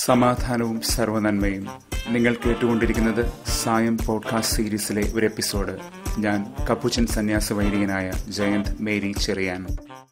സമാധാനവും സർവനന്മയും നിങ്ങൾ കേട്ടുകൊണ്ടിരിക്കുന്നത് സായം പോഡ്കാസ്റ്റ് സീരീസിലെ ഒരു എപ്പിസോഡ് ഞാൻ കപ്പുച്ചൻ സന്യാസ വൈദികനായ ജയന്ത് മേരി ചെറിയാൻ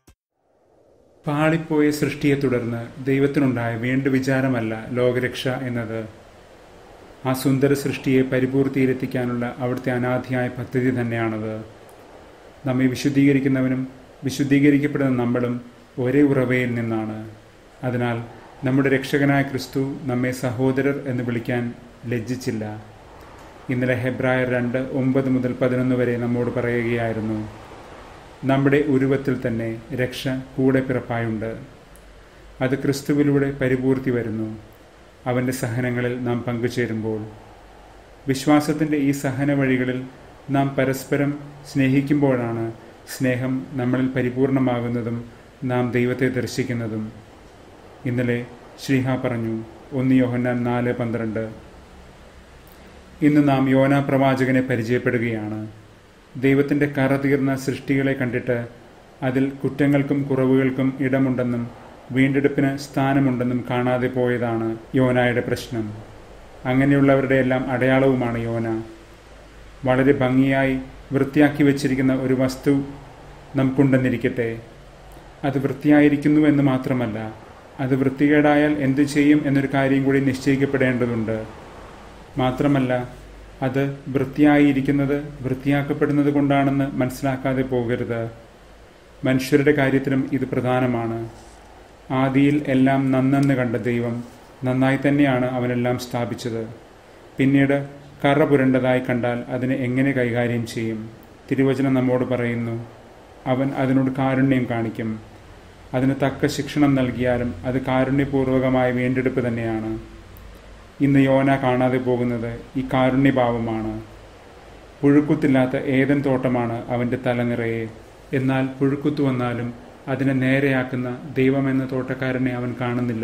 പാളിപ്പോയ സൃഷ്ടിയെ തുടർന്ന് ദൈവത്തിനുണ്ടായ വീണ്ടു വിചാരമല്ല ലോകരക്ഷ എന്നത് ആ സുന്ദര സൃഷ്ടിയെ പരിപൂർത്തിയിലെത്തിക്കാനുള്ള അവിടുത്തെ അനാദിയായ പദ്ധതി തന്നെയാണത് നമ്മെ വിശുദ്ധീകരിക്കുന്നവനും വിശുദ്ധീകരിക്കപ്പെടുന്ന നമ്മളും ഒരേ ഉറവയിൽ നിന്നാണ് അതിനാൽ നമ്മുടെ രക്ഷകനായ ക്രിസ്തു നമ്മെ സഹോദരർ എന്ന് വിളിക്കാൻ ലജ്ജിച്ചില്ല ഇന്നലെ ഹെബ്രായർ രണ്ട് ഒമ്പത് മുതൽ പതിനൊന്ന് വരെ നമ്മോട് പറയുകയായിരുന്നു നമ്മുടെ ഉരുവത്തിൽ തന്നെ രക്ഷ കൂടെ പിറപ്പായുണ്ട് അത് ക്രിസ്തുവിലൂടെ പരിപൂർത്തി വരുന്നു അവൻ്റെ സഹനങ്ങളിൽ നാം പങ്കുചേരുമ്പോൾ വിശ്വാസത്തിൻ്റെ ഈ സഹന വഴികളിൽ നാം പരസ്പരം സ്നേഹിക്കുമ്പോഴാണ് സ്നേഹം നമ്മളിൽ പരിപൂർണമാകുന്നതും നാം ദൈവത്തെ ദർശിക്കുന്നതും ഇന്നലെ ശ്രീഹ പറഞ്ഞു ഒന്ന് യോഹന്നാൻ നാല് പന്ത്രണ്ട് ഇന്ന് നാം യോന പ്രവാചകനെ പരിചയപ്പെടുകയാണ് ദൈവത്തിൻ്റെ കറ തീർന്ന സൃഷ്ടികളെ കണ്ടിട്ട് അതിൽ കുറ്റങ്ങൾക്കും കുറവുകൾക്കും ഇടമുണ്ടെന്നും വീണ്ടെടുപ്പിന് സ്ഥാനമുണ്ടെന്നും കാണാതെ പോയതാണ് യോനായുടെ പ്രശ്നം അങ്ങനെയുള്ളവരുടെ എല്ലാം അടയാളവുമാണ് യോന വളരെ ഭംഗിയായി വൃത്തിയാക്കി വച്ചിരിക്കുന്ന ഒരു വസ്തു നമുക്കുണ്ടെന്നിരിക്കട്ടെ അത് വൃത്തിയായിരിക്കുന്നു എന്ന് മാത്രമല്ല അത് വൃത്തികേടായാൽ എന്തു ചെയ്യും എന്നൊരു കാര്യം കൂടി നിശ്ചയിക്കപ്പെടേണ്ടതുണ്ട് മാത്രമല്ല അത് വൃത്തിയായിരിക്കുന്നത് വൃത്തിയാക്കപ്പെടുന്നത് കൊണ്ടാണെന്ന് മനസ്സിലാക്കാതെ പോകരുത് മനുഷ്യരുടെ കാര്യത്തിലും ഇത് പ്രധാനമാണ് ആദിയിൽ എല്ലാം നന്നെന്ന് കണ്ട ദൈവം നന്നായി തന്നെയാണ് അവനെല്ലാം സ്ഥാപിച്ചത് പിന്നീട് കറ പുരണ്ടതായി കണ്ടാൽ അതിനെ എങ്ങനെ കൈകാര്യം ചെയ്യും തിരുവചനം നമ്മോട് പറയുന്നു അവൻ അതിനോട് കാരുണ്യം കാണിക്കും അതിന് തക്ക ശിക്ഷണം നൽകിയാലും അത് കാരുണ്യപൂർവകമായ വീണ്ടെടുപ്പ് തന്നെയാണ് ഇന്ന് യോന കാണാതെ പോകുന്നത് ഈ കാരുണ്യഭാവമാണ് പുഴുക്കുത്തില്ലാത്ത ഏതൻ തോട്ടമാണ് അവൻ്റെ തലനിറയെ എന്നാൽ പുഴുക്കുത്തു വന്നാലും അതിനെ നേരെയാക്കുന്ന ദൈവമെന്ന തോട്ടക്കാരനെ അവൻ കാണുന്നില്ല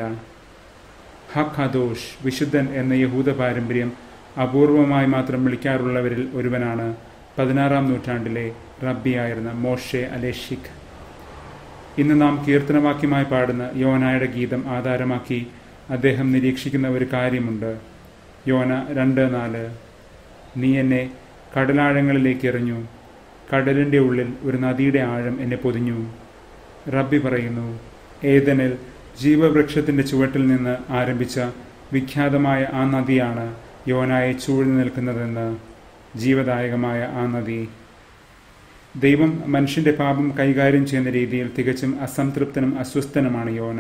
ഹക് ഹദോഷ് വിശുദ്ധൻ എന്ന യഹൂദ പാരമ്പര്യം അപൂർവമായി മാത്രം വിളിക്കാറുള്ളവരിൽ ഒരുവനാണ് പതിനാറാം നൂറ്റാണ്ടിലെ റബ്ബിയായിരുന്ന മോഷെ അലേഷിഖ് ഇന്ന് നാം കീർത്തനവാക്യമായി പാടുന്ന യോനായുടെ ഗീതം ആധാരമാക്കി അദ്ദേഹം നിരീക്ഷിക്കുന്ന ഒരു കാര്യമുണ്ട് യോന രണ്ട് നാല് നീ എന്നെ കടലാഴങ്ങളിലേക്ക് എറിഞ്ഞു കടലിൻ്റെ ഉള്ളിൽ ഒരു നദിയുടെ ആഴം എന്നെ പൊതിഞ്ഞു റബ്ബി പറയുന്നു ഏതനിൽ ജീവവൃക്ഷത്തിൻ്റെ ചുവട്ടിൽ നിന്ന് ആരംഭിച്ച വിഖ്യാതമായ ആ നദിയാണ് യോനായെ ചൂഴ്ന്നു നിൽക്കുന്നതെന്ന് ജീവദായകമായ ആ നദി ദൈവം മനുഷ്യന്റെ പാപം കൈകാര്യം ചെയ്യുന്ന രീതിയിൽ തികച്ചും അസംതൃപ്തനും അസ്വസ്ഥനുമാണ് യോന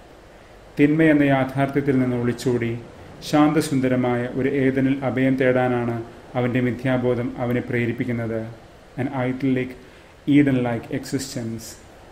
തിന്മ എന്ന യാഥാർത്ഥ്യത്തിൽ നിന്ന് ഒളിച്ചോടി ശാന്തസുന്ദരമായ ഒരു ഏതനിൽ അഭയം തേടാനാണ് അവൻ്റെ മിഥ്യാബോധം അവനെ പ്രേരിപ്പിക്കുന്നത് an idyllic Eden like existence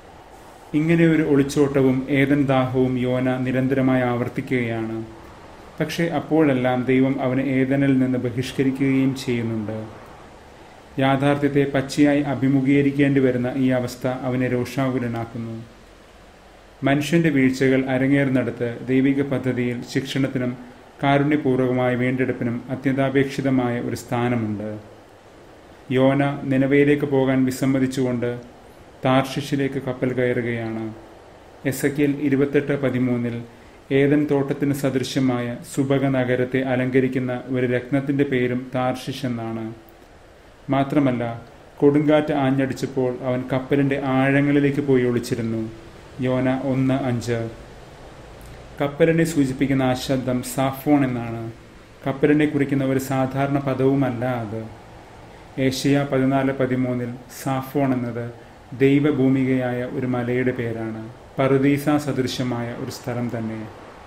ഇങ്ങനെ ഒരു ഒളിച്ചോട്ടവും ഏതൻ ദാഹവും യോന നിരന്തരമായി ആവർത്തിക്കുകയാണ് പക്ഷേ അപ്പോഴെല്ലാം ദൈവം അവനെ ഏതനിൽ നിന്ന് ബഹിഷ്കരിക്കുകയും ചെയ്യുന്നുണ്ട് യാഥാർത്ഥ്യത്തെ പച്ചയായി അഭിമുഖീകരിക്കേണ്ടി വരുന്ന ഈ അവസ്ഥ അവനെ രോഷാകുലനാക്കുന്നു മനുഷ്യന്റെ വീഴ്ചകൾ അരങ്ങേറുന്നിടത്ത് ദൈവിക പദ്ധതിയിൽ ശിക്ഷണത്തിനും കാരുണ്യപൂർവകമായ വീണ്ടെടുപ്പിനും അത്യന്താപേക്ഷിതമായ ഒരു സ്ഥാനമുണ്ട് യോന നിലവയിലേക്ക് പോകാൻ വിസമ്മതിച്ചുകൊണ്ട് താർഷിഷിലേക്ക് കപ്പൽ കയറുകയാണ് എസ് എ ഇരുപത്തെട്ട് പതിമൂന്നിൽ ഏതൻ തോട്ടത്തിന് സദൃശ്യമായ സുബക നഗരത്തെ അലങ്കരിക്കുന്ന ഒരു രത്നത്തിന്റെ പേരും താർഷിഷ് എന്നാണ് മാത്രമല്ല കൊടുങ്കാറ്റ് ആഞ്ഞടിച്ചപ്പോൾ അവൻ കപ്പലിന്റെ ആഴങ്ങളിലേക്ക് പോയി ഒളിച്ചിരുന്നു യോന ഒന്ന് അഞ്ച് കപ്പലിനെ സൂചിപ്പിക്കുന്ന ആ ശബ്ദം സാഫോൺ എന്നാണ് കപ്പലിനെ കുറിക്കുന്ന ഒരു സാധാരണ പദവുമല്ല അത് ഏഷ്യ പതിനാല് പതിമൂന്നിൽ സാഫോൺ എന്നത് ദൈവഭൂമികയായ ഒരു മലയുടെ പേരാണ് പറുദീസ സദൃശ്യമായ ഒരു സ്ഥലം തന്നെ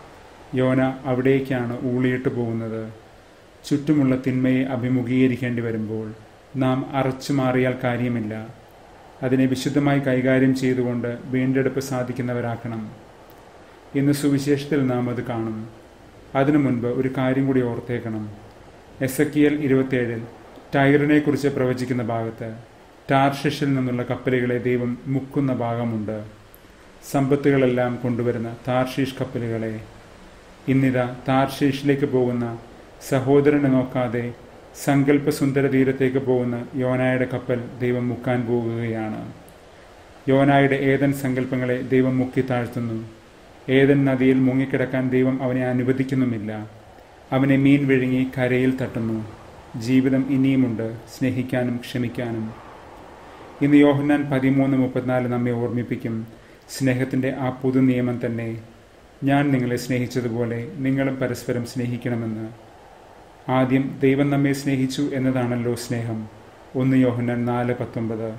യോന അവിടേക്കാണ് ഊളിയിട്ട് പോകുന്നത് ചുറ്റുമുള്ള തിന്മയെ അഭിമുഖീകരിക്കേണ്ടി വരുമ്പോൾ നാം അറച്ചു മാറിയാൽ കാര്യമില്ല അതിനെ വിശുദ്ധമായി കൈകാര്യം ചെയ്തുകൊണ്ട് വീണ്ടെടുപ്പ് സാധിക്കുന്നവരാക്കണം ഇന്ന് സുവിശേഷത്തിൽ നാം അത് കാണും അതിനു മുൻപ് ഒരു കാര്യം കൂടി ഓർത്തേക്കണം എസ് എ കിയൽ ഇരുപത്തിയേഴിൽ ടൈറിനെ കുറിച്ച് പ്രവചിക്കുന്ന ഭാഗത്ത് ടാർഷിഷിൽ നിന്നുള്ള കപ്പലുകളെ ദൈവം മുക്കുന്ന ഭാഗമുണ്ട് സമ്പത്തുകളെല്ലാം കൊണ്ടുവരുന്ന താർഷീഷ് കപ്പലുകളെ ഇന്നിതാ താർഷീഷിലേക്ക് പോകുന്ന സഹോദരനെ നോക്കാതെ സങ്കല്പ സുന്ദര തീരത്തേക്ക് പോകുന്ന യോനായുടെ കപ്പൽ ദൈവം മുക്കാൻ പോകുകയാണ് യോനായുടെ ഏതൻ സങ്കല്പങ്ങളെ ദൈവം മുക്കി താഴ്ത്തുന്നു ഏതൻ നദിയിൽ മുങ്ങിക്കിടക്കാൻ ദൈവം അവനെ അനുവദിക്കുന്നുമില്ല അവനെ മീൻ വിഴുങ്ങി കരയിൽ തട്ടുന്നു ജീവിതം ഇനിയുമുണ്ട് സ്നേഹിക്കാനും ക്ഷമിക്കാനും ഇന്ന് യോഹന്നാൻ പതിമൂന്ന് മുപ്പത്തിനാല് നമ്മെ ഓർമ്മിപ്പിക്കും സ്നേഹത്തിൻ്റെ ആ പുതു നിയമം തന്നെ ഞാൻ നിങ്ങളെ സ്നേഹിച്ചതുപോലെ നിങ്ങളും പരസ്പരം സ്നേഹിക്കണമെന്ന് ആദ്യം ദൈവം നമ്മെ സ്നേഹിച്ചു എന്നതാണല്ലോ സ്നേഹം ഒന്ന് യോഹന്നാൻ നാല് പത്തൊമ്പത്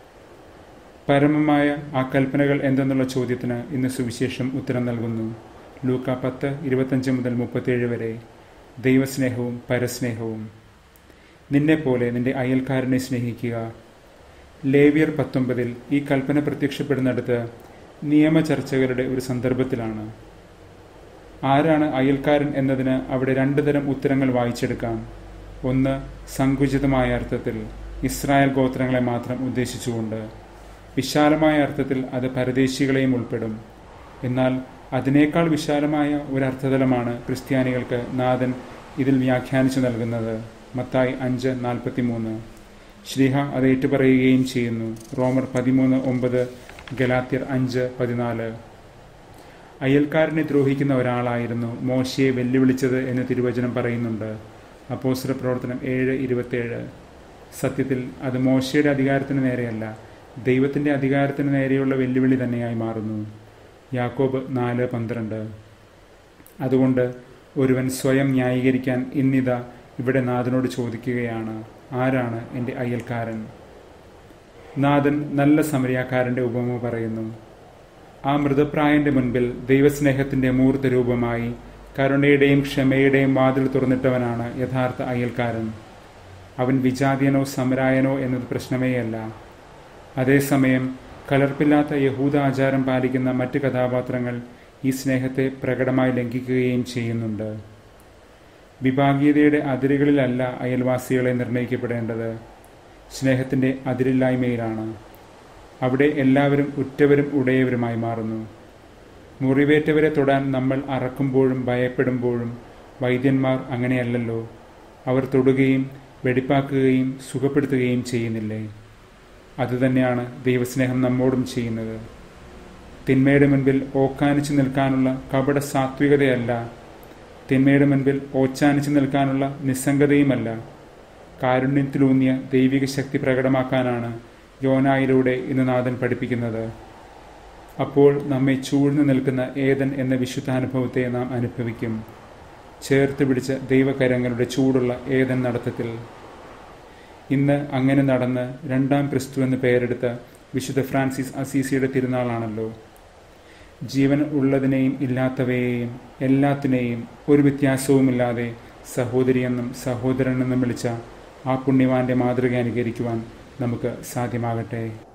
പരമമായ ആ കൽപ്പനകൾ എന്തെന്നുള്ള ചോദ്യത്തിന് ഇന്ന് സുവിശേഷം ഉത്തരം നൽകുന്നു ലൂക്ക പത്ത് ഇരുപത്തഞ്ച് മുതൽ മുപ്പത്തേഴ് വരെ ദൈവസ്നേഹവും പരസ്നേഹവും നിന്നെപ്പോലെ നിന്റെ അയൽക്കാരനെ സ്നേഹിക്കുക ലേവിയർ പത്തൊമ്പതിൽ ഈ കൽപ്പന പ്രത്യക്ഷപ്പെടുന്നിടത്ത് നിയമചർച്ചകളുടെ ഒരു സന്ദർഭത്തിലാണ് ആരാണ് അയൽക്കാരൻ എന്നതിന് അവിടെ രണ്ടു തരം ഉത്തരങ്ങൾ വായിച്ചെടുക്കാം ഒന്ന് സങ്കുചിതമായ അർത്ഥത്തിൽ ഇസ്രായേൽ ഗോത്രങ്ങളെ മാത്രം ഉദ്ദേശിച്ചുകൊണ്ട് വിശാലമായ അർത്ഥത്തിൽ അത് പരദേശികളെയും ഉൾപ്പെടും എന്നാൽ അതിനേക്കാൾ വിശാലമായ ഒരു അർത്ഥതലമാണ് ക്രിസ്ത്യാനികൾക്ക് നാഥൻ ഇതിൽ വ്യാഖ്യാനിച്ചു നൽകുന്നത് മത്തായി അഞ്ച് നാൽപ്പത്തി മൂന്ന് ശ്രീഹ അത് ഏറ്റുപറയുകയും ചെയ്യുന്നു റോമർ പതിമൂന്ന് ഒമ്പത് ഗലാത്യർ അഞ്ച് പതിനാല് അയൽക്കാരനെ ദ്രോഹിക്കുന്ന ഒരാളായിരുന്നു മോശയെ വെല്ലുവിളിച്ചത് എന്ന് തിരുവചനം പറയുന്നുണ്ട് അപ്പോസ്റ്റർ പ്രവർത്തനം ഏഴ് ഇരുപത്തേഴ് സത്യത്തിൽ അത് മോശയുടെ അധികാരത്തിന് നേരെയല്ല ദൈവത്തിൻ്റെ അധികാരത്തിന് നേരെയുള്ള വെല്ലുവിളി തന്നെയായി മാറുന്നു യാക്കോബ് നാല് പന്ത്രണ്ട് അതുകൊണ്ട് ഒരുവൻ സ്വയം ന്യായീകരിക്കാൻ ഇന്നിത ഇവിടെ നാഥനോട് ചോദിക്കുകയാണ് ആരാണ് എൻ്റെ അയൽക്കാരൻ നാഥൻ നല്ല സമരിയാക്കാരൻ്റെ ഉപമ പറയുന്നു ആ മൃതപ്രായന്റെ മുൻപിൽ ദൈവസ്നേഹത്തിന്റെ മൂർത്ത രൂപമായി കരുണയുടെയും ക്ഷമയുടെയും വാതിൽ തുറന്നിട്ടവനാണ് യഥാർത്ഥ അയൽക്കാരൻ അവൻ വിജാതിയനോ സമരായനോ എന്നത് പ്രശ്നമേയല്ല അതേസമയം കലർപ്പില്ലാത്ത യഹൂദ ആചാരം പാലിക്കുന്ന മറ്റ് കഥാപാത്രങ്ങൾ ഈ സ്നേഹത്തെ പ്രകടമായി ലംഘിക്കുകയും ചെയ്യുന്നുണ്ട് വിഭാഗീയതയുടെ അതിരുകളിലല്ല അയൽവാസികളെ നിർണയിക്കപ്പെടേണ്ടത് സ്നേഹത്തിൻ്റെ അതിരില്ലായ്മയിലാണ് അവിടെ എല്ലാവരും ഉറ്റവരും ഉടയവരുമായി മാറുന്നു മുറിവേറ്റവരെ തൊടാൻ നമ്മൾ അറക്കുമ്പോഴും ഭയപ്പെടുമ്പോഴും വൈദ്യന്മാർ അങ്ങനെയല്ലല്ലോ അവർ തൊടുകയും വെടിപ്പാക്കുകയും സുഖപ്പെടുത്തുകയും ചെയ്യുന്നില്ലേ അതുതന്നെയാണ് ദൈവസ്നേഹം നമ്മോടും ചെയ്യുന്നത് തിന്മയുടെ മുൻപിൽ ഓക്കാനിച്ചു നിൽക്കാനുള്ള കപട സാത്വികതയല്ല തിന്മയുടെ മുൻപിൽ ഓച്ചാനിച്ചു നിൽക്കാനുള്ള നിസ്സംഗതയുമല്ല കാരുണ്യത്തിലൂന്നിയ ദൈവിക ശക്തി പ്രകടമാക്കാനാണ് യോനായിലൂടെ ഇന്ന് നാഥൻ പഠിപ്പിക്കുന്നത് അപ്പോൾ നമ്മെ ചൂഴ്ന്നു നിൽക്കുന്ന ഏതൻ എന്ന വിശുദ്ധാനുഭവത്തെ നാം അനുഭവിക്കും ചേർത്ത് പിടിച്ച ദൈവകരങ്ങളുടെ ചൂടുള്ള ഏതൻ നടത്തത്തിൽ ഇന്ന് അങ്ങനെ നടന്ന് രണ്ടാം ക്രിസ്തു എന്ന് പേരെടുത്ത വിശുദ്ധ ഫ്രാൻസിസ് അസീസിയുടെ തിരുനാളാണല്ലോ ജീവൻ ഉള്ളതിനെയും ഇല്ലാത്തവയെയും എല്ലാത്തിനെയും ഒരു വ്യത്യാസവുമില്ലാതെ സഹോദരിയെന്നും സഹോദരനെന്നും വിളിച്ച ആ പുണ്യവാന്റെ മാതൃക അനുകരിക്കുവാൻ നമുക്ക് സാധ്യമാകട്ടെ